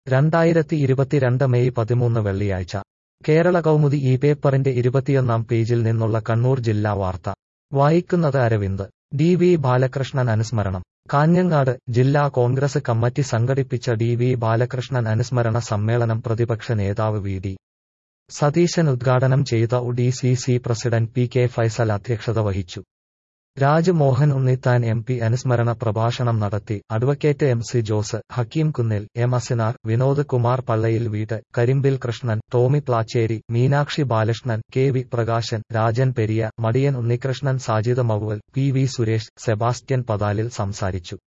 രണ്ടായിരത്തി ഇരുപത്തിരണ്ട് മെയ് പതിമൂന്ന് വെള്ളിയാഴ്ച കേരള കൗമുദി ഈ പേപ്പറിന്റെ ഇരുപത്തിയൊന്നാം പേജിൽ നിന്നുള്ള കണ്ണൂർ ജില്ലാ വാർത്ത വായിക്കുന്നത് അരവിന്ദ് ഡി വി ബാലകൃഷ്ണൻ അനുസ്മരണം കാഞ്ഞങ്ങാട് ജില്ലാ കോൺഗ്രസ് കമ്മിറ്റി സംഘടിപ്പിച്ച ഡി വി ബാലകൃഷ്ണൻ അനുസ്മരണ സമ്മേളനം പ്രതിപക്ഷ നേതാവ് വി ഡി സതീശൻ ഉദ്ഘാടനം ചെയ്ത D C C president P K Faisal അധ്യക്ഷത വഹിച്ചു രാജ്മോഹൻ ഉണ്ണിത്താൻ എം പി അനുസ്മരണ പ്രഭാഷണം നടത്തി advocate M C Jose Hakeem Kunnil M Asinar Vinod Kumar പള്ളയിൽ വീട് Karimbil Krishnan Tomy Plachery Meenakshi Balakrishnan K V Prakashan Rajan Periya Madiyan Unnikrishnan Sajid Mouval P V Suresh Sebastian Pathalil സംസാരിച്ചു